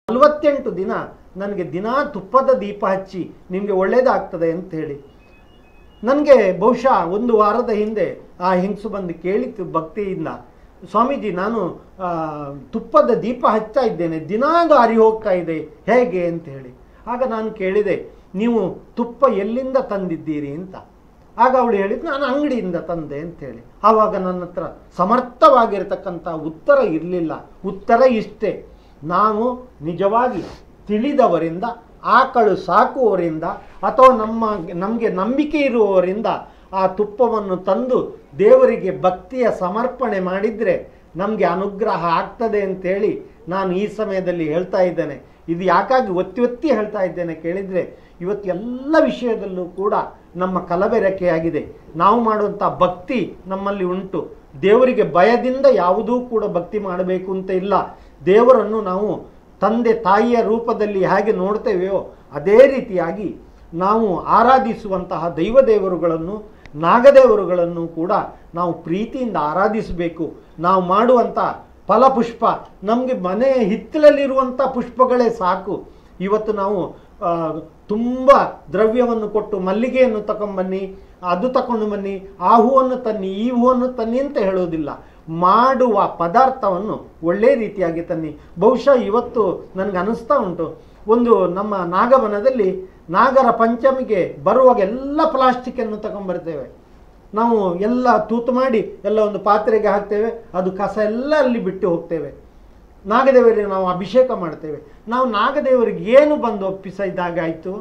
ನಲವತ್ತೆಂಟು ದಿನ ನನಗೆ ದಿನಾ ತುಪ್ಪದ ದೀಪ ಹಚ್ಚಿ ನಿಮಗೆ ಒಳ್ಳೇದಾಗ್ತದೆ ಅಂತ ಹೇಳಿ ನನಗೆ ಬಹುಶಃ ಒಂದು ವಾರದ ಹಿಂದೆ ಆ ಹೆಂಗಸು ಬಂದು ಕೇಳಿತ್ತು ಭಕ್ತಿಯಿಂದ ಸ್ವಾಮೀಜಿ ನಾನು ಆ, ತುಪ್ಪದ ದೀಪ ಹಚ್ತಾ ಇದ್ದೇನೆ ದಿನಾ ದಾರಿ ಹೋಗ್ತಾ ಇದೆ ಹೇಗೆ ಅಂತ ಹೇಳಿ ಆಗ ನಾನು ಕೇಳಿದೆ ನೀವು ತುಪ್ಪ ಎಲ್ಲಿಂದ ತಂದಿದ್ದೀರಿ ಅಂತ ಆಗ ಅವಳು ಹೇಳಿದ್ದು ನಾನು ಅಂಗಡಿಯಿಂದ ತಂದೆ ಅಂತೇಳಿ ಆವಾಗ ನನ್ನ ಹತ್ರ ಸಮರ್ಥವಾಗಿರತಕ್ಕಂಥ ಉತ್ತರ ಇರಲಿಲ್ಲ ಉತ್ತರ ಇಷ್ಟೇ ನಾವು ನಿಜವಾಗಿ ತಿಳಿದವರಿಂದ ಆಕಳು ಸಾಕುವವರಿಂದ ಅಥವಾ ನಮ್ಮ ನಮಗೆ ನಂಬಿಕೆ ಇರುವವರಿಂದ ಆ ತುಪ್ಪವನ್ನು ತಂದು ದೇವರಿಗೆ ಭಕ್ತಿಯ ಸಮರ್ಪಣೆ ಮಾಡಿದರೆ ನಮಗೆ ಅನುಗ್ರಹ ಆಗ್ತದೆ ಅಂತೇಳಿ ನಾನು ಈ ಸಮಯದಲ್ಲಿ ಹೇಳ್ತಾ ಇದ್ದೇನೆ ಇದು ಯಾಕಾಗಿ ಒತ್ತಿ ಒತ್ತಿ ಹೇಳ್ತಾ ಇದ್ದೇನೆ ಕೇಳಿದರೆ ಇವತ್ತು ಎಲ್ಲ ವಿಷಯದಲ್ಲೂ ಕೂಡ ನಮ್ಮ ಕಲಬೆರಕೆಯಾಗಿದೆ ನಾವು ಮಾಡುವಂಥ ಭಕ್ತಿ ನಮ್ಮಲ್ಲಿ ಉಂಟು ದೇವರಿಗೆ ಭಯದಿಂದ ಯಾವುದೂ ಕೂಡ ಭಕ್ತಿ ಮಾಡಬೇಕು ಅಂತ ಇಲ್ಲ ದೇವರನ್ನು ನಾವು ತಂದೆ ತಾಯಿಯ ರೂಪದಲ್ಲಿ ಹೇಗೆ ನೋಡ್ತೇವೆಯೋ ಅದೇ ರೀತಿಯಾಗಿ ನಾವು ಆರಾಧಿಸುವಂತಹ ದೈವದೇವರುಗಳನ್ನು ನಾಗದೇವರುಗಳನ್ನು ಕೂಡ ನಾವು ಪ್ರೀತಿಯಿಂದ ಆರಾಧಿಸಬೇಕು ನಾವು ಮಾಡುವಂಥ ಫಲಪುಷ್ಪ ನಮಗೆ ಮನೆಯ ಹಿತ್ತಲಲ್ಲಿರುವಂಥ ಪುಷ್ಪಗಳೇ ಸಾಕು ಇವತ್ತು ನಾವು ಆ, ತುಂಬ ದ್ರವ್ಯವನ್ನು ಕೊಟ್ಟು ಮಲ್ಲಿಗೆಯನ್ನು ತಗೊಂಬನ್ನಿ ಅದು ತಕೊಂಡು ಬನ್ನಿ ಆ ಹೂವನ್ನು ತನ್ನಿ ಈ ಹೂವನ್ನು ತನ್ನಿ ಅಂತ ಹೇಳೋದಿಲ್ಲ ಮಾಡುವ ಪದಾರ್ಥವನ್ನು ಒಳ್ಳೆ ರೀತಿಯಾಗಿ ತನ್ನಿ ಬಹುಶಃ ಇವತ್ತು ನನಗೆ ಅನಿಸ್ತಾ ಉಂಟು ಒಂದು ನಮ್ಮ ನಾಗವನದಲ್ಲಿ ನಾಗರ ಪಂಚಮಿಗೆ ಬರುವಾಗ ಎಲ್ಲ ಪ್ಲಾಸ್ಟಿಕ್ಕನ್ನು ತಗೊಂಬರ್ತೇವೆ ನಾವು ಎಲ್ಲ ತೂತು ಮಾಡಿ ಎಲ್ಲ ಒಂದು ಪಾತ್ರೆಗೆ ಹಾಕ್ತೇವೆ ಅದು ಕಸ ಎಲ್ಲ ಅಲ್ಲಿ ಬಿಟ್ಟು ಹೋಗ್ತೇವೆ ನಾಗದೇವರಿಗೆ ನಾವು ಅಭಿಷೇಕ ಮಾಡ್ತೇವೆ ನಾವು ನಾಗದೇವರಿಗೆ ಏನು ಬಂದು ಒಪ್ಪಿಸಿದಾಗಾಯಿತು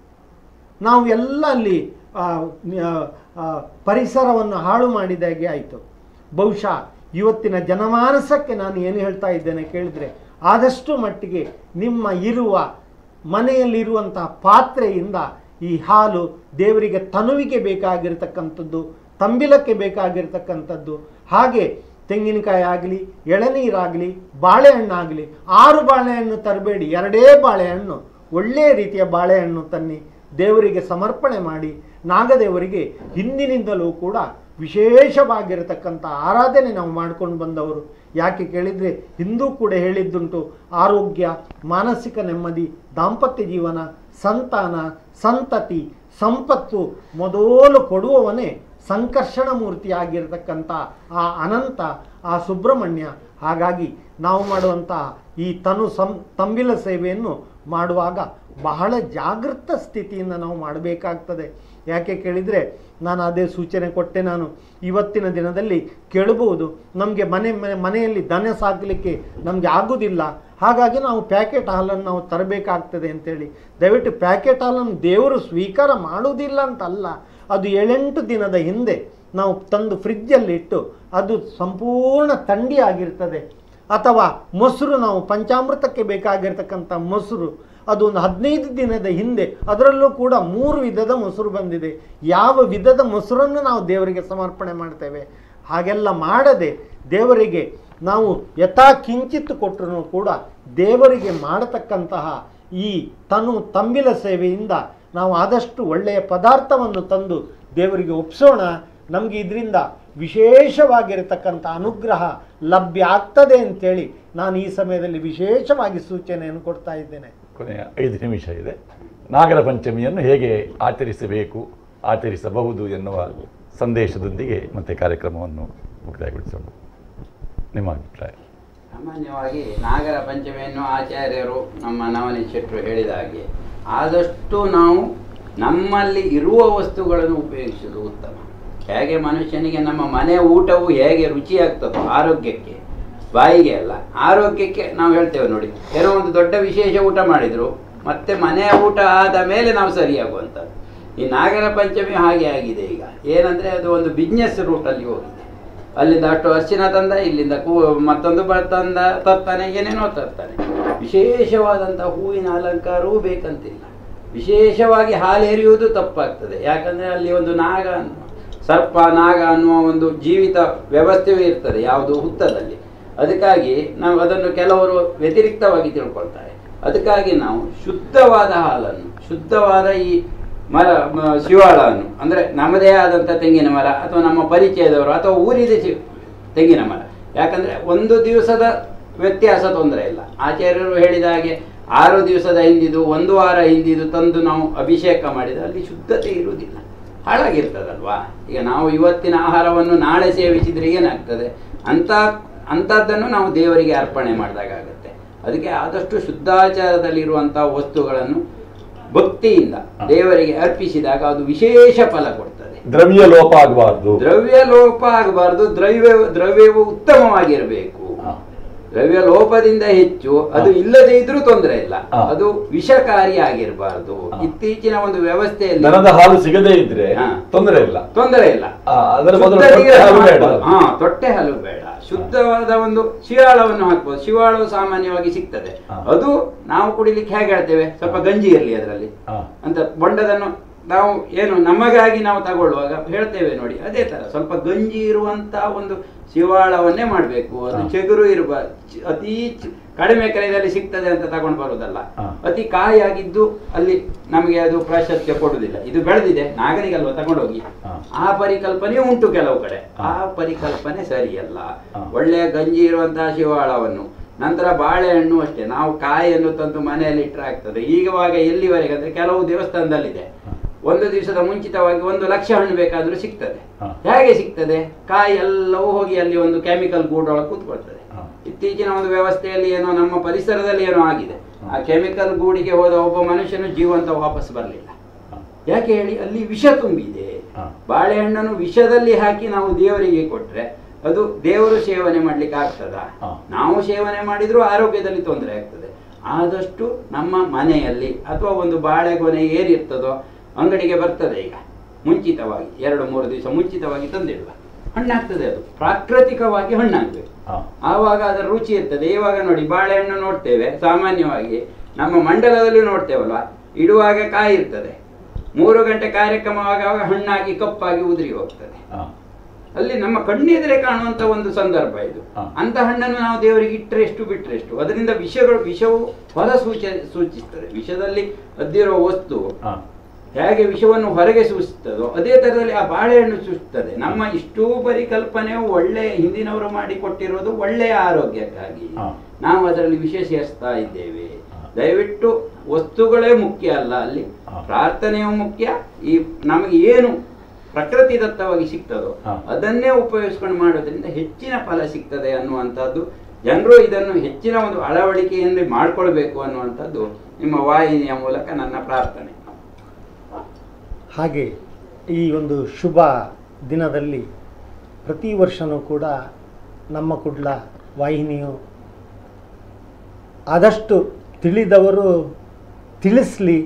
ನಾವು ಎಲ್ಲ ಅಲ್ಲಿ ಆ, ಆ, ಆ, ಪರಿಸರವನ್ನು ಹಾಳು ಮಾಡಿದಾಗೆ ಆಯಿತು ಬಹುಶಃ ಇವತ್ತಿನ ಜನಮಾನಸಕ್ಕೆ ನಾನು ಏನು ಹೇಳ್ತಾ ಇದ್ದೇನೆ ಕೇಳಿದರೆ ಆದಷ್ಟು ಮಟ್ಟಿಗೆ ನಿಮ್ಮ ಇರುವ ಮನೆಯಲ್ಲಿರುವಂತಹ ಪಾತ್ರೆಯಿಂದ ಈ ಹಾಲು ದೇವರಿಗೆ ತನುವಿಗೆ ಬೇಕಾಗಿರ್ತಕ್ಕಂಥದ್ದು ತಂಬಿಲಕ್ಕೆ ಬೇಕಾಗಿರ್ತಕ್ಕಂಥದ್ದು ಹಾಗೆ ತೆಂಗಿನಕಾಯಿ ಆಗಲಿ ಎಳನೀರಾಗಲಿ ಬಾಳೆಹಣ್ಣಾಗಲಿ ಆರು ಬಾಳೆಹಣ್ಣು ತರಬೇಡಿ ಎರಡೇ ಬಾಳೆಹಣ್ಣು ಒಳ್ಳೆಯ ರೀತಿಯ ಬಾಳೆಹಣ್ಣು ತನ್ನಿ ದೇವರಿಗೆ ಸಮರ್ಪಣೆ ಮಾಡಿ ನಾಗದೇವರಿಗೆ ಹಿಂದಿನಿಂದಲೂ ಕೂಡ ವಿಶೇಷವಾಗಿರತಕ್ಕಂಥ ಆರಾಧನೆ ನಾವು ಮಾಡ್ಕೊಂಡು ಬಂದವರು ಯಾಕೆ ಕೇಳಿದರೆ ಹಿಂದೂ ಕೂಡ ಹೇಳಿದ್ದುಂಟು ಆರೋಗ್ಯ ಮಾನಸಿಕ ನೆಮ್ಮದಿ ದಾಂಪತ್ಯ ಜೀವನ ಸಂತಾನ ಸಂತತಿ ಸಂಪತ್ತು ಮೊದಲು ಕೊಡುವವನೇ ಸಂಕರ್ಷಣ ಮೂರ್ತಿಯಾಗಿರ್ತಕ್ಕಂಥ ಆ ಅನಂತ ಆ ಸುಬ್ರಹ್ಮಣ್ಯ ಹಾಗಾಗಿ ನಾವು ಮಾಡುವಂಥ ಈ ತನು ಸಂ ತಂಬಿಲ ಸೇವೆಯನ್ನು ಮಾಡುವಾಗ ಬಹಳ ಜಾಗೃತ ಸ್ಥಿತಿಯಿಂದ ನಾವು ಮಾಡಬೇಕಾಗ್ತದೆ ಯಾಕೆ ಕೇಳಿದರೆ ನಾನು ಅದೇ ಸೂಚನೆ ಕೊಟ್ಟೆ ನಾನು ಇವತ್ತಿನ ದಿನದಲ್ಲಿ ಕೇಳಬಹುದು ನಮಗೆ ಮನೆ ಮನೆ- ಮನೆಯಲ್ಲಿ ದನ ಸಾಕಲಿಕ್ಕೆ ನಮಗೆ ಆಗುವುದಿಲ್ಲ ಹಾಗಾಗಿ ನಾವು ಪ್ಯಾಕೆಟ್ ಹಾಲನ್ನು ನಾವು ತರಬೇಕಾಗ್ತದೆ ಅಂತೇಳಿ ದಯವಿಟ್ಟು ಪ್ಯಾಕೆಟ್ ಹಾಲನ್ನು ದೇವರು ಸ್ವೀಕಾರ ಮಾಡುವುದಿಲ್ಲ ಅಂತಲ್ಲ ಅದು ಏಳೆಂಟು ದಿನದ ಹಿಂದೆ ನಾವು ತಂದು ಫ್ರಿಜ್ಜಲ್ಲಿ ಇಟ್ಟು ಅದು ಸಂಪೂರ್ಣ ಥಂಡಿ ಆಗಿರ್ತದೆ ಅಥವಾ ಮೊಸರು ನಾವು ಪಂಚಾಮೃತಕ್ಕೆ ಬೇಕಾಗಿರ್ತಕ್ಕಂಥ ಮೊಸರು ಅದು ಒಂದು ಹದಿನೈದು ದಿನದ ಹಿಂದೆ ಅದರಲ್ಲೂ ಕೂಡ ಮೂರು ವಿಧದ ಮೊಸರು ಬಂದಿದೆ ಯಾವ ವಿಧದ ಮೊಸರನ್ನು ನಾವು ದೇವರಿಗೆ ಸಮರ್ಪಣೆ ಮಾಡ್ತೇವೆ ಹಾಗೆಲ್ಲ ಮಾಡದೆ ದೇವರಿಗೆ ನಾವು ಯಥಾ ಕಿಂಚಿತ್ತು ಕೊಟ್ಟರು ಕೂಡ ದೇವರಿಗೆ ಮಾಡತಕ್ಕಂತಹ ಈ ತನು ತಂಬಿಲ ಸೇವೆಯಿಂದ ನಾವು ಆದಷ್ಟು ಒಳ್ಳೆಯ ಪದಾರ್ಥವನ್ನು ತಂದು ದೇವರಿಗೆ ಒಪ್ಪಿಸೋಣ ನಮಗೆ ಇದರಿಂದ ವಿಶೇಷವಾಗಿರತಕ್ಕಂಥ ಅನುಗ್ರಹ ಲಭ್ಯ ಆಗ್ತದೆ ಅಂತೇಳಿ ನಾನು ಈ ಸಮಯದಲ್ಲಿ ವಿಶೇಷವಾಗಿ ಸೂಚನೆಯನ್ನು ಕೊಡ್ತಾ ಇದ್ದೇನೆ ಕೊನೆಯ ಐದು ನಿಮಿಷ ಇದೆ ನಾಗರ ಪಂಚಮಿಯನ್ನು ಹೇಗೆ ಆಚರಿಸಬೇಕು ಆಚರಿಸಬಹುದು ಎನ್ನುವ ಸಂದೇಶದೊಂದಿಗೆ ಮತ್ತೆ ಕಾರ್ಯಕ್ರಮವನ್ನು ಮುಕ್ತಾಯಗೊಳಿಸೋಣ ನಿಮ್ಮ ಅಭಿಪ್ರಾಯ ಸಾಮಾನ್ಯವಾಗಿ ನಾಗರ ಪಂಚಮಿಯನ್ನು ಆಚಾರ್ಯರು ನಮ್ಮ ನವನೀತ್ ಶೆಟ್ಟರು ಹೇಳಿದ ಹಾಗೆ ಆದಷ್ಟು ನಾವು ನಮ್ಮಲ್ಲಿ ಇರುವ ವಸ್ತುಗಳನ್ನು ಉಪಯೋಗಿಸುವುದು ಉತ್ತಮ ಹೇಗೆ ಮನುಷ್ಯನಿಗೆ ನಮ್ಮ ಮನೆ ಊಟವು ಹೇಗೆ ರುಚಿಯಾಗ್ತದೋ ಆರೋಗ್ಯಕ್ಕೆ ಬಾಯಿಗೆ ಅಲ್ಲ ಆರೋಗ್ಯಕ್ಕೆ ನಾವು ಹೇಳ್ತೇವೆ ನೋಡಿ ಏನೋ ಒಂದು ದೊಡ್ಡ ವಿಶೇಷ ಊಟ ಮಾಡಿದ್ರು ಮತ್ತೆ ಮನೆಯ ಊಟ ಆದ ಮೇಲೆ ನಾವು ಸರಿಯಾಗುವಂಥದ್ದು ಈ ನಾಗರ ಪಂಚಮಿ ಹಾಗೆ ಆಗಿದೆ ಈಗ ಏನಂದರೆ ಅದು ಒಂದು ಬಿಸ್ನೆಸ್ ರೂಟಲ್ಲಿ ಹೋಗಿದೆ ಅಲ್ಲಿಂದ ಅಷ್ಟು ಅರ್ಶಿನ ತಂದ ಇಲ್ಲಿಂದ ಕೂ ಮತ್ತೊಂದು ಬ ತಂದ ತರ್ತಾನೆ ಏನೇನೋ ತರ್ತಾನೆ ವಿಶೇಷವಾದಂಥ ಹೂವಿನ ಅಲಂಕಾರವೂ ಬೇಕಂತಿಲ್ಲ ವಿಶೇಷವಾಗಿ ಹಾಲೆರಿಯುವುದು ತಪ್ಪಾಗ್ತದೆ ಯಾಕಂದರೆ ಅಲ್ಲಿ ಒಂದು ನಾಗ ಅನ್ನುವ ಸರ್ಪ ನಾಗ ಅನ್ನುವ ಒಂದು ಜೀವಿತ ವ್ಯವಸ್ಥೆಯೂ ಇರ್ತದೆ ಯಾವುದು ಹುತ್ತದಲ್ಲಿ ಅದಕ್ಕಾಗಿ ನಾವು ಅದನ್ನು ಕೆಲವರು ವ್ಯತಿರಿಕ್ತವಾಗಿ ತಿಳ್ಕೊಳ್ತಾರೆ ಅದಕ್ಕಾಗಿ ನಾವು ಶುದ್ಧವಾದ ಹಾಲನ್ನು ಶುದ್ಧವಾದ ಈ ಮರ ಮ- ಶಿವಾಳನ್ನು ಅಂದರೆ ನಮ್ಮದೇ ಆದಂಥ ತೆಂಗಿನ ಮರ ಅಥವಾ ನಮ್ಮ ಪರಿಚಯದವರು ಅಥವಾ ಊರಿದ ಶಿ- ತೆಂಗಿನ ಮರ ಯಾಕಂದರೆ ಒಂದು ದಿವಸದ ವ್ಯತ್ಯಾಸ ತೊಂದರೆ ಇಲ್ಲ ಆಚಾರ್ಯರು ಹೇಳಿದ ಹಾಗೆ ಆರು ದಿವಸದ ಹಿಂದಿದು ಒಂದು ವಾರ ಹಿಂದಿದು ತಂದು ನಾವು ಅಭಿಷೇಕ ಮಾಡಿದರೆ ಅಲ್ಲಿ ಶುದ್ಧತೆ ಇರುವುದಿಲ್ಲ ಹಾಳಾಗಿರ್ತದಲ್ವಾ ಈಗ ನಾವು ಇವತ್ತಿನ ಆಹಾರವನ್ನು ನಾಳೆ ಸೇವಿಸಿದರೆ ಏನಾಗ್ತದೆ ಅಂತ ಅಂಥದ್ದನ್ನು ನಾವು ದೇವರಿಗೆ ಅರ್ಪಣೆ ಮಾಡಿದಾಗುತ್ತೆ ಅದಕ್ಕೆ ಆದಷ್ಟು ಶುದ್ಧಾಚಾರದಲ್ಲಿರುವಂತಹ ವಸ್ತುಗಳನ್ನು ಭಕ್ತಿಯಿಂದ ದೇವರಿಗೆ ಅರ್ಪಿಸಿದಾಗ ಅದು ವಿಶೇಷ ಫಲ ಕೊಡ್ತದೆ ದ್ರವ್ಯ ಲೋಪ ಆಗಬಾರ್ದು ದ್ರವ್ಯ ಲೋಪ ಆಗಬಾರ್ದು ದ್ರವ್ಯ ದ್ರವ್ಯವು ಉತ್ತಮವಾಗಿರಬೇಕು ಹಾ. ದ್ರವ್ಯ ಲೋಪದಿಂದ ಹೆಚ್ಚು ಅದು ಇಲ್ಲದೆ ಇದ್ರೂ ತೊಂದರೆ ಇಲ್ಲ ಹಾ. ಅದು ವಿಷಕಾರಿ ಆಗಿರಬಾರ್ದು ಹಾ. ಇತ್ತೀಚಿನ ಒಂದು ವ್ಯವಸ್ಥೆಯಲ್ಲಿ ದನದ ಹಾಲು ಸಿಗದೇ ಇದ್ರೆ ಹಾ. ತೊಂದರೆ ಇಲ್ಲ ತೊಂದರೆ ಇಲ್ಲ ಆ, ಅದರ ಬದಲು ಶುದ್ಧ ತೊಟ್ಟೆ ನೀರನ್ನು ಹಾಲು ಬೇಡ. ಹಾಕ್ಬೋದು. ಹಾ ತೊಟ್ಟೆ ಹಾಲು ಬೇಡ ಶುದ್ಧವಾದ ಒಂದು ಶಿವಾಳವನ್ನು ಹಾಕ್ಬೋದು ಶಿವಾಳು ಸಾಮಾನ್ಯವಾಗಿ ಸಿಗ್ತದೆ ಹಾ. ಅದು ನಾವು ಕುಡಿಲಿಕ್ಕೆ ಹೇಗೆ ಹೇಳ್ತೇವೆ ಸ್ವಲ್ಪ ಗಂಜಿ ಇರಲಿ ಅದರಲ್ಲಿ ಹಾ. ಅಂತ ಬೊಂಡದನ್ನು ನಾವು ಏನು ನಮಗಾಗಿ ನಾವು ತಗೊಳ್ಳುವಾಗ ಹೇಳ್ತೇವೆ ನೋಡಿ ಅದೇ ತರ ಸ್ವಲ್ಪ ಗಂಜಿ ಇರುವಂತ ಒಂದು ಶಿವಾಳವನ್ನೇ ಮಾಡಬೇಕು ಅದು ಹಾ. ಚೆಗುರು ಇರುವ ಚ- ಅತಿ ಚ- ಕಡಿಮೆ ಕರೆಯಲ್ಲಿ ಸಿಗ್ತದೆ ಅಂತ ತಗೊಂಡು ಬರುವುದಲ್ಲ ಹಾ. ಅತಿ ಕಾಯಾಗಿದ್ದು ಅಲ್ಲಿ ನಮಗೆ ಅದು ಪ್ರಾಶಸ್ತ್ಯ ಕೊಡುವುದಿಲ್ಲ ಇದು ಬೆಳೆದಿದೆ ನಾಗರಿಕಲ್ವ ತಗೊಂಡೋಗಿ ಹಾ. ಆ ಪರಿಕಲ್ಪನೆ ಉಂಟು ಕೆಲವು ಕಡೆ ಹಾ. ಆ ಪರಿಕಲ್ಪನೆ ಸರಿಯಲ್ಲ ಹಾ. ಒಳ್ಳೆಯ ಗಂಜಿ ಇರುವಂತಹ ಶಿವಾಳವನ್ನು ನಂತರ ಬಾಳೆಹಣ್ಣು ಅಷ್ಟೇ ನಾವು ಕಾಯನ್ನು ತಂದು ಮನೆಯಲ್ಲಿ ಇಟ್ಟರೆ ಆಗ್ತದೆ ಈಗವಾಗ ಎಲ್ಲಿವರೆಗೆ ಅಂದ್ರೆ ಕೆಲವು ದೇವಸ್ಥಾನದಲ್ಲಿದೆ ಹಾ. ಒಂದು ದಿವಸದ ಮುಂಚಿತವಾಗಿ ಒಂದು ಲಕ್ಷ ಹಣ್ಣು ಬೇಕಾದ್ರೂ ಸಿಗ್ತದೆ ಹಾ. ಹೇಗೆ ಸಿಗ್ತದೆ ಕಾಯಿ ಎಲ್ಲವೂ ಹೋಗಿ ಅಲ್ಲಿ ಒಂದು ಕೆಮಿಕಲ್ ಗೂಡೊಳಗೆ ಕೂತ್ಕೊಳ್ತದೆ ಹಾ. ಇತ್ತೀಚಿನ ಒಂದು ವ್ಯವಸ್ಥೆಯಲ್ಲಿ ಏನೋ ನಮ್ಮ ಪರಿಸರದಲ್ಲಿ ಏನೋ ಆಗಿದೆ ಆ ಕೆಮಿಕಲ್ ಗೂಡಿಗೆ ಹೋದ ಒಬ್ಬ ಮನುಷ್ಯನು ಜೀವಂತ ವಾಪಸ್ ಬರಲಿಲ್ಲ ಹಾ. ಯಾಕೆ ಹೇಳಿ ಅಲ್ಲಿ ವಿಷ ತುಂಬಿದೆ ಹಾ. ಬಾಳೆಹಣ್ಣನ್ನು ವಿಷದಲ್ಲಿ ಹಾಕಿ ನಾವು ದೇವರಿಗೆ ಕೊಟ್ರೆ ಅದು ದೇವರು ಸೇವನೆ ಮಾಡ್ಲಿಕ್ಕೆ ಆಗ್ತದ ಹಾ. ನಾವು ಸೇವನೆ ಮಾಡಿದ್ರೂ ಆರೋಗ್ಯದಲ್ಲಿ ತೊಂದರೆ ಆಗ್ತದೆ ಆದಷ್ಟು ನಮ್ಮ ಮನೆಯಲ್ಲಿ ಅಥವಾ ಒಂದು ಬಾಳೆಗೊನೆ ಏನಿರ್ತದೋ ಅಂಗಡಿಗೆ ಬರ್ತದೆ ಈಗ ಮುಂಚಿತವಾಗಿ ಎರಡು ಮೂರು ದಿವಸ ಮುಂಚಿತವಾಗಿ ತಂದಿಡುವ ಹಣ್ಣಾಗ್ತದೆ ಅದು ಪ್ರಾಕೃತಿಕವಾಗಿ ಹಣ್ಣಾಗ್ಬೇಕು ಹಾ. ಆವಾಗ ಅದರ ರುಚಿ ಇರ್ತದೆ ಇವಾಗ ನೋಡಿ ಬಾಳೆಹಣ್ಣು ನೋಡ್ತೇವೆ ಸಾಮಾನ್ಯವಾಗಿ ನಮ್ಮ ಮಂಡಲದಲ್ಲಿ ನೋಡ್ತೇವಲ್ವಾ ಇಡುವಾಗ ಕಾಯಿ ಇರ್ತದೆ ಮೂರು ಗಂಟೆ ಕಾರ್ಯಕ್ರಮವಾಗುವಾಗ ಹಣ್ಣಾಗಿ ಕಪ್ಪಾಗಿ ಉದುರಿ ಹೋಗ್ತದೆ ಹಾ. ಅಲ್ಲಿ ನಮ್ಮ ಕಣ್ಣೆದುರೆ ಕಾಣುವಂತ ಒಂದು ಸಂದರ್ಭ ಇದು ಹಾ. ಅಂತ ಹಣ್ಣನ್ನು ನಾವು ದೇವರಿಗೆ ಇಟ್ಟರೆ ಎಷ್ಟು ಬಿಟ್ಟರೆ ಎಷ್ಟು ಅದರಿಂದ ವಿಷಗಳು ವಿಷವು ಹೊರ ಸೂಚ ಸೂಚಿಸ್ತದೆ ವಿಷದಲ್ಲಿ ಅದ್ದಿರೋ ವಸ್ತು ಹಾ. ಹೇಗೆ ವಿಷವನ್ನು ಹೊರಗೆ ಸೂಚಿಸ್ತದೋ ಅದೇ ತರದಲ್ಲಿ ಆ ಬಾಳೆಹಣ್ಣು ಸೂಚಿಸ್ತದೆ ನಮ್ಮ ಇಷ್ಟೂ ಪರಿಕಲ್ಪನೆಯು ಒಳ್ಳೆ ಹಿಂದಿನವರು ಮಾಡಿಕೊಟ್ಟಿರೋದು ಒಳ್ಳೆಯ ಆರೋಗ್ಯಕ್ಕಾಗಿ ಹಾ. ನಾವು ಅದರಲ್ಲಿ ವಿಷ ಸೇರಿಸ್ತಾ ಇದ್ದೇವೆ ಹಾ. ದಯವಿಟ್ಟು ವಸ್ತುಗಳೇ ಮುಖ್ಯ ಅಲ್ಲ ಅಲ್ಲಿ ಹಾ. ಪ್ರಾರ್ಥನೆಯು ಮುಖ್ಯ ಈ ನಮಗೆ ಏನು ಪ್ರಕೃತಿ ದತ್ತವಾಗಿ ಸಿಗ್ತದೋ ಹಾ. ಅದನ್ನೇ ಉಪಯೋಗಿಸ್ಕೊಂಡು ಮಾಡೋದ್ರಿಂದ ಹೆಚ್ಚಿನ ಫಲ ಸಿಗ್ತದೆ ಅನ್ನುವಂಥದ್ದು ಜನರು ಇದನ್ನು ಹೆಚ್ಚಿನ ಒಂದು ಅಳವಡಿಕೆಯಲ್ಲಿ ಮಾಡ್ಕೊಳ್ಬೇಕು ಅನ್ನುವಂಥದ್ದು ನಿಮ್ಮ ವಾಹಿನಿಯ ಮೂಲಕ ನನ್ನ ಪ್ರಾರ್ಥನೆ ಹಾಗೆ ಈ ಒಂದು ಶುಭ ದಿನದಲ್ಲಿ ಪ್ರತಿ ವರ್ಷವೂ ಕೂಡ ನಮ್ಮ ಕುಡ್ಲ ವಾಹಿನಿಯು ಆದಷ್ಟು ತಿಳಿದವರು ತಿಳಿಸ್ಲಿ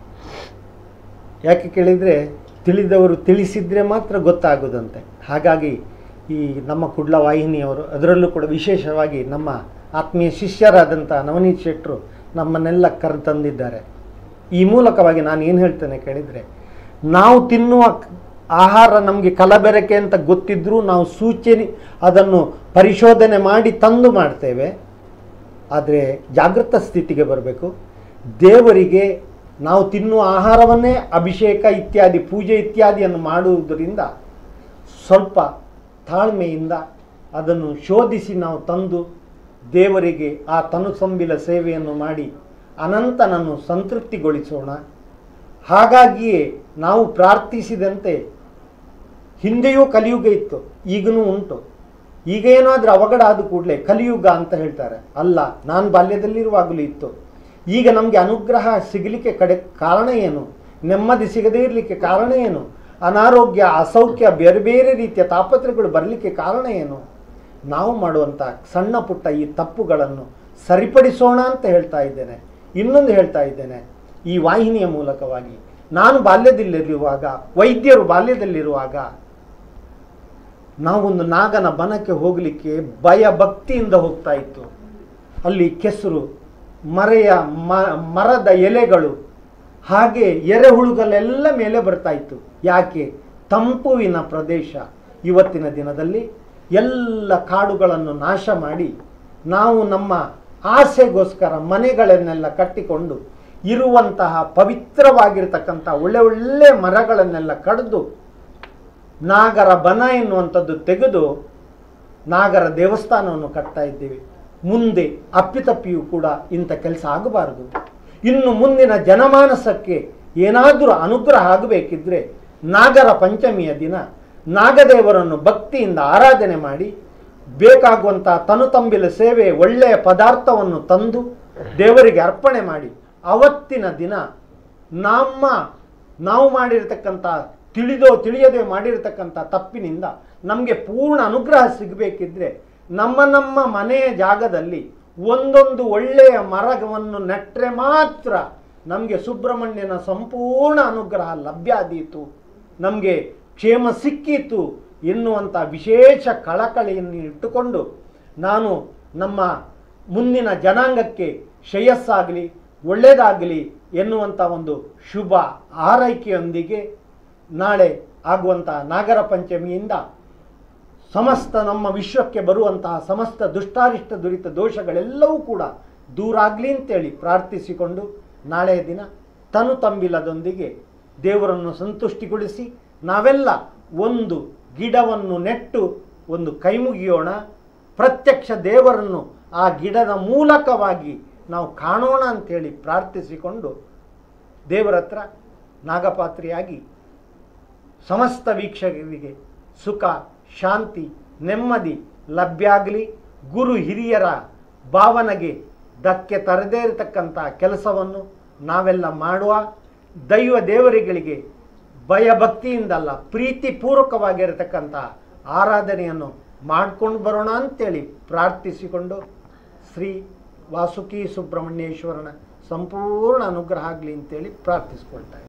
ಯಾಕೆ ಕೇಳಿದರೆ ತಿಳಿದವರು ತಿಳಿಸಿದರೆ ಮಾತ್ರ ಗೊತ್ತಾಗೋದಂತೆ ಹಾಗಾಗಿ ಈ ನಮ್ಮ ಕುಡ್ಲ ವಾಹಿನಿಯವರು ಅದರಲ್ಲೂ ಕೂಡ ವಿಶೇಷವಾಗಿ ನಮ್ಮ ಆತ್ಮೀಯ ಶಿಷ್ಯರಾದಂಥ ನವನೀತ್ ಶೆಟ್ಟರು ನಮ್ಮನ್ನೆಲ್ಲ ಕರೆತಂದಿದ್ದಾರೆ ಈ ಮೂಲಕವಾಗಿ ನಾನು ಏನು ಹೇಳ್ತೇನೆ ಕೇಳಿದರೆ ನಾವು ತಿನ್ನುವ ಕ- ಆಹಾರ ನಮಗೆ ಕಲಬೆರಕೆ ಅಂತ ಗೊತ್ತಿದ್ದರೂ ನಾವು ಸೂಚನೆ ಅದನ್ನು ಪರಿಶೋಧನೆ ಮಾಡಿ ತಂದು ಮಾಡ್ತೇವೆ ಆದರೆ ಜಾಗೃತ ಸ್ಥಿತಿಗೆ ಬರಬೇಕು ದೇವರಿಗೆ ನಾವು ತಿನ್ನುವ ಆಹಾರವನ್ನೇ ಅಭಿಷೇಕ ಇತ್ಯಾದಿ ಪೂಜೆ ಇತ್ಯಾದಿಯನ್ನು ಮಾಡುವುದರಿಂದ ಸ್ವಲ್ಪ ತಾಳ್ಮೆಯಿಂದ ಅದನ್ನು ಶೋಧಿಸಿ ನಾವು ತಂದು ದೇವರಿಗೆ ಆ ತನುಸಂಬಿಲ ಸೇವೆಯನ್ನು ಮಾಡಿ ಅನಂತನನ್ನು ಸಂತೃಪ್ತಿಗೊಳಿಸೋಣ ಹಾಗಾಗಿಯೇ ನಾವು ಪ್ರಾರ್ಥಿಸಿದಂತೆ ಹಿಂದೆಯೂ ಕಲಿಯುಗ ಇತ್ತು ಈಗನೂ ಉಂಟು ಈಗ ಏನಾದರೂ ಅವಘಡ ಆದ ಕೂಡಲೇ ಕಲಿಯುಗ ಅಂತ ಹೇಳ್ತಾರೆ ಅಲ್ಲ ನಾನು ಬಾಲ್ಯದಲ್ಲಿರುವಾಗಲೂ ಇತ್ತು ಈಗ ನಮಗೆ ಅನುಗ್ರಹ ಸಿಗಲಿಕ್ಕೆ ಕಡೆ ಕಾರಣ ಏನು ನೆಮ್ಮದಿ ಸಿಗದೇ ಇರಲಿಕ್ಕೆ ಕಾರಣ ಏನು ಅನಾರೋಗ್ಯ ಅಸೌಖ್ಯ ಬೇರೆ ಬೇರೆ ರೀತಿಯ ತಾಪತ್ರೆಗಳು ಬರಲಿಕ್ಕೆ ಕಾರಣ ಏನು ನಾವು ಮಾಡುವಂಥ ಸಣ್ಣ ಪುಟ್ಟ ಈ ತಪ್ಪುಗಳನ್ನು ಸರಿಪಡಿಸೋಣ ಅಂತ ಹೇಳ್ತಾ ಇದ್ದೇನೆ ಇನ್ನೊಂದು ಹೇಳ್ತಾ ಇದ್ದೇನೆ ಈ ವಾಹಿನಿಯ ಮೂಲಕವಾಗಿ ನಾನು ಬಾಲ್ಯದಲ್ಲಿರುವಾಗ ವೈದ್ಯರು ಬಾಲ್ಯದಲ್ಲಿರುವಾಗ ನಾವೊಂದು ನಾಗನ ಬನಕ್ಕೆ ಹೋಗಲಿಕ್ಕೆ ಭಯ ಭಕ್ತಿಯಿಂದ ಹೋಗ್ತಾ ಇತ್ತು ಅಲ್ಲಿ ಕೆಸರು ಮರೆಯ ಮ- ಮರದ ಎಲೆಗಳು ಹಾಗೆ ಎರೆಹುಳುಗಳೆಲ್ಲ ಮೇಲೆ ಬರ್ತಾ ಇತ್ತು ಯಾಕೆ ತಂಪುವಿನ ಪ್ರದೇಶ ಇವತ್ತಿನ ದಿನದಲ್ಲಿ ಎಲ್ಲ ಕಾಡುಗಳನ್ನು ನಾಶ ಮಾಡಿ ನಾವು ನಮ್ಮ ಆಸೆಗೋಸ್ಕರ ಮನೆಗಳನ್ನೆಲ್ಲ ಕಟ್ಟಿಕೊಂಡು ಇರುವಂತಹ ಪವಿತ್ರವಾಗಿರ್ತಕ್ಕಂಥ ಒಳ್ಳೆ ಒಳ್ಳೆ ಮರಗಳನ್ನೆಲ್ಲ ಕಡಿದು ನಾಗರ ಬನ ಎನ್ನುವಂಥದ್ದು ತೆಗೆದು ನಾಗರ ದೇವಸ್ಥಾನವನ್ನು ಕಟ್ತಾ ಇದ್ದೀವಿ ಮುಂದೆ ಅಪ್ಪಿತಪ್ಪಿಯೂ ಕೂಡ ಇಂಥ ಕೆಲಸ ಆಗಬಾರದು ಇನ್ನು ಮುಂದಿನ ಜನಮಾನಸಕ್ಕೆ ಏನಾದರೂ ಅನುಗ್ರಹ ಆಗಬೇಕಿದ್ರೆ ನಾಗರ ಪಂಚಮಿಯ ದಿನ ನಾಗದೇವರನ್ನು ಭಕ್ತಿಯಿಂದ ಆರಾಧನೆ ಮಾಡಿ ಬೇಕಾಗುವಂಥ ತನುತಂಬಿಲ ಸೇವೆ ಒಳ್ಳೆಯ ಪದಾರ್ಥವನ್ನು ತಂದು ದೇವರಿಗೆ ಅರ್ಪಣೆ ಮಾಡಿ ಅವತ್ತಿನ ದಿನ ನಮ್ಮ ನಾವು ಮಾಡಿರತಕ್ಕಂಥ ತಿಳಿದೋ ತಿಳಿಯದೆ ಮಾಡಿರತಕ್ಕಂಥ ತಪ್ಪಿನಿಂದ ನಮಗೆ ಪೂರ್ಣ ಅನುಗ್ರಹ ಸಿಗಬೇಕಿದ್ರೆ ನಮ್ಮ ನಮ್ಮ ಮನೆಯ ಜಾಗದಲ್ಲಿ ಒಂದೊಂದು ಒಳ್ಳೆಯ ಮರವನ್ನು ನೆಟ್ಟರೆ ಮಾತ್ರ ನಮಗೆ ಸುಬ್ರಹ್ಮಣ್ಯನ ಸಂಪೂರ್ಣ ಅನುಗ್ರಹ ಲಭ್ಯ ಆದೀತು ನಮಗೆ ಕ್ಷೇಮ ಸಿಕ್ಕೀತು ಎನ್ನುವಂಥ ವಿಶೇಷ ಕಳಕಳಿಯನ್ನು ಇಟ್ಟುಕೊಂಡು ನಾನು ನಮ್ಮ ಮುಂದಿನ ಜನಾಂಗಕ್ಕೆ ಶ್ರೇಯಸ್ಸಾಗಲಿ ಒಳ್ಳೆಯದಾಗಲಿ ಎನ್ನುವಂಥ ಒಂದು ಶುಭ ಆರೈಕೆಯೊಂದಿಗೆ ನಾಳೆ ಆಗುವಂಥ ನಾಗರ ಪಂಚಮಿಯಿಂದ ಸಮಸ್ತ ನಮ್ಮ ವಿಶ್ವಕ್ಕೆ ಬರುವಂತಹ ಸಮಸ್ತ ದುಷ್ಟಾರಿಷ್ಟ ದುರಿತ ದೋಷಗಳೆಲ್ಲವೂ ಕೂಡ ದೂರ ಆಗಲಿ ಅಂತೇಳಿ ಪ್ರಾರ್ಥಿಸಿಕೊಂಡು ನಾಳೆಯ ದಿನ ತನು ತಂಬಿಲದೊಂದಿಗೆ ದೇವರನ್ನು ಸಂತುಷ್ಟಿಗೊಳಿಸಿ ನಾವೆಲ್ಲ ಒಂದು ಗಿಡವನ್ನು ನೆಟ್ಟು ಒಂದು ಕೈಮುಗಿಯೋಣ ಪ್ರತ್ಯಕ್ಷ ದೇವರನ್ನು ಆ ಗಿಡದ ಮೂಲಕವಾಗಿ ನಾವು ಕಾಣೋಣ ಅಂತೇಳಿ ಪ್ರಾರ್ಥಿಸಿಕೊಂಡು ದೇವರ ಹತ್ರ ನಾಗಪಾತ್ರಿಯಾಗಿ ಸಮಸ್ತ ವೀಕ್ಷಕರಿಗೆ ಸುಖ ಶಾಂತಿ ನೆಮ್ಮದಿ ಲಭ್ಯ ಆಗಲಿ ಗುರು ಹಿರಿಯರ ಭಾವನೆಗೆ ಧಕ್ಕೆ ತರದೇ ಇರತಕ್ಕಂಥ ಕೆಲಸವನ್ನು ನಾವೆಲ್ಲ ಮಾಡುವ ದೈವ ದೇವರುಗಳಿಗೆ ಭಯಭಕ್ತಿಯಿಂದಲ್ಲ ಪ್ರೀತಿಪೂರ್ವಕವಾಗಿರತಕ್ಕಂಥ ಆರಾಧನೆಯನ್ನು ಮಾಡ್ಕೊಂಡು ಬರೋಣ ಅಂತೇಳಿ ಪ್ರಾರ್ಥಿಸಿಕೊಂಡು ಶ್ರೀ ವಾಸುಕಿ ಸುಬ್ರಹ್ಮಣ್ಯೇಶ್ವರನ ಸಂಪೂರ್ಣ ಅನುಗ್ರಹ ಆಗಲಿ ಅಂತೇಳಿ ಪ್ರಾರ್ಥಿಸ್ಕೊಳ್ತಾ ಇದ್ದೀನಿ.